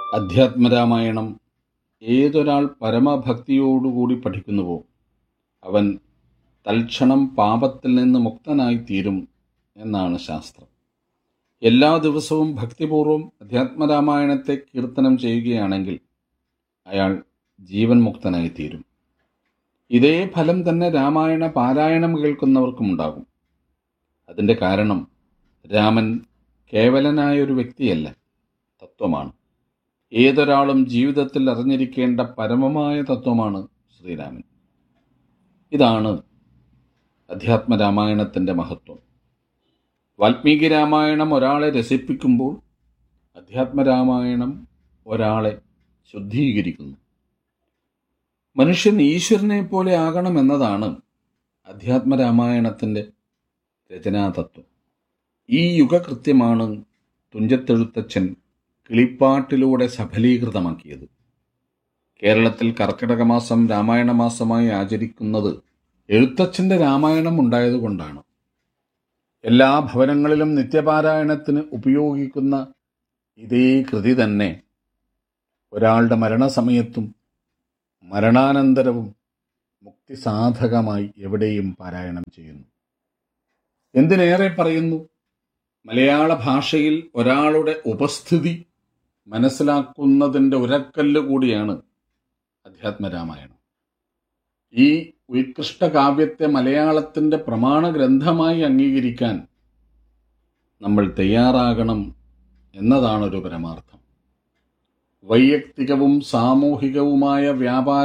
അധ്യാത്മരാമായണം ഏതൊരാൾ പരമഭക്തിയോടുകൂടി പഠിക്കുന്നുവോ അവൻ തൽക്ഷണം പാപത്തിൽ നിന്ന് മുക്തനായി തീരും എന്നാണ് ശാസ്ത്രം എല്ലാ ദിവസവും ഭക്തിപൂർവ്വം അധ്യാത്മരാമായണത്തെ കീർത്തനം ചെയ്യുകയാണെങ്കിൽ അയാൾ ജീവൻ മുക്തനായി തീരും ഇതേ ഫലം തന്നെ രാമായണ പാരായണം കേൾക്കുന്നവർക്കുമുണ്ടാകും അതിൻ്റെ കാരണം രാമൻ കേവലനായ ഒരു വ്യക്തിയല്ല തത്വമാണ് ഏതൊരാളും ജീവിതത്തിൽ അറിഞ്ഞിരിക്കേണ്ട പരമമായ തത്വമാണ് ശ്രീരാമൻ ഇതാണ് അധ്യാത്മരാമായണത്തിൻ്റെ മഹത്വം വാൽമീകി രാമായണം ഒരാളെ രസിപ്പിക്കുമ്പോൾ അധ്യാത്മരാമായണം ഒരാളെ ശുദ്ധീകരിക്കുന്നു മനുഷ്യൻ ഈശ്വരനെ പോലെ ആകണമെന്നതാണ് അധ്യാത്മരാമായണത്തിൻ്റെ രചനാതത്വം ഈ യുഗകൃത്യമാണ് തുഞ്ചത്തെഴുത്തച്ഛൻ കിളിപ്പാട്ടിലൂടെ സഫലീകൃതമാക്കിയത് കേരളത്തിൽ കർക്കിടക മാസം രാമായണ മാസമായി ആചരിക്കുന്നത് എഴുത്തച്ഛൻ്റെ രാമായണം ഉണ്ടായതുകൊണ്ടാണ് എല്ലാ ഭവനങ്ങളിലും നിത്യപാരായണത്തിന് ഉപയോഗിക്കുന്ന ഇതേ കൃതി തന്നെ ഒരാളുടെ മരണസമയത്തും മരണാനന്തരവും മുക്തിസാധകമായി എവിടെയും പാരായണം ചെയ്യുന്നു എന്തിനേറെ പറയുന്നു മലയാള ഭാഷയിൽ ഒരാളുടെ ഉപസ്ഥിതി മനസ്സിലാക്കുന്നതിൻ്റെ ഉരക്കല്ല് കൂടിയാണ് അധ്യാത്മരാമായണം ഈ ഉത്കൃഷ്ട കാവ്യത്തെ മലയാളത്തിൻ്റെ പ്രമാണ ഗ്രന്ഥമായി അംഗീകരിക്കാൻ നമ്മൾ തയ്യാറാകണം എന്നതാണൊരു പരമാർത്ഥം വൈയക്തികവും സാമൂഹികവുമായ വ്യാപാര